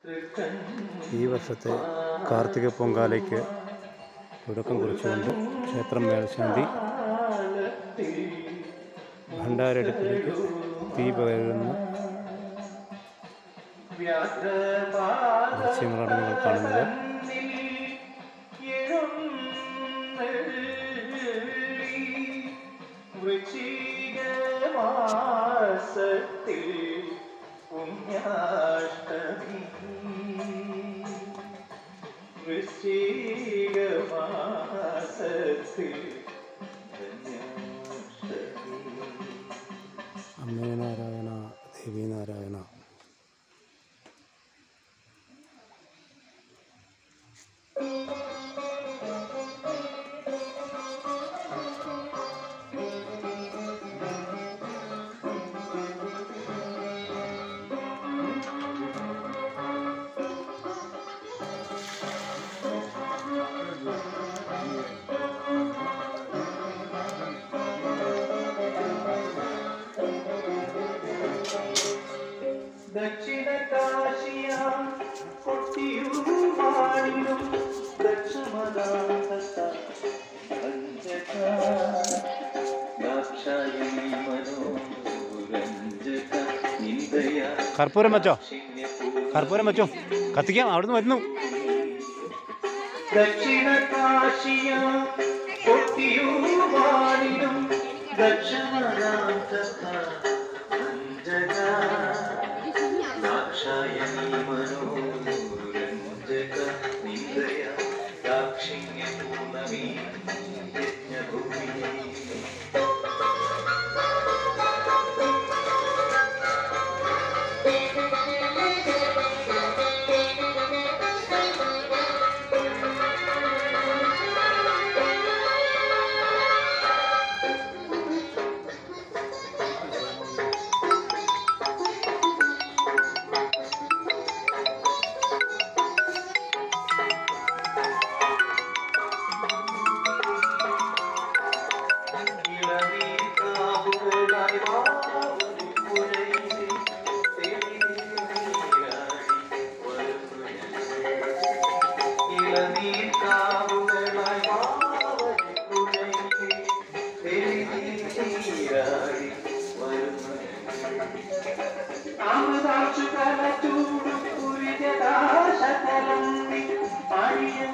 ഈ വർഷത്തെ കാർത്തിക പൊങ്കാലയ്ക്ക് തുടക്കം കുറിച്ചുകൊണ്ട് ക്ഷേത്രം മേൽശാന്തി ഭണ്ഡാരടുപ്പിലേക്ക് തീ പകരുന്ന ദൃശ്യങ്ങളാണ് നിങ്ങൾ കാണുന്നത് വൃശ്ചികമാസത്തിൽ പുണ്യാഷ്ടമി വൃശ്ചികമാസത്തിൽ ധന്യാഷ്ടമി അമ്മേ നാരായണ ദേവി നാരായണ ദക്ഷിണ കാശിയ കൊട്ടിയൂമാണിലും ദക്ഷമദാസത്ത ദാക്ഷായണി മനോരഞ്ജക നിന്ദയ കർപ്പൂരം വെച്ചോ കർപ്പൂരം വെച്ചോ കത്തിക്കാം അവിടുന്ന് വരുന്നു ദക്ഷിണ കാശിയ കൊട്ടിയൂമാണിലും ദക്ഷമദാസത്ത അഞ്ജക ദാക്ഷായണി മനോരഞ്ജക നിന്ദയ ദാക്ഷിണ്യ പൂർണ്ണമീ യജ്ഞഭൂമി അമൃതാശുകല ചൂടും പുരിജദാശകലം പാടിയ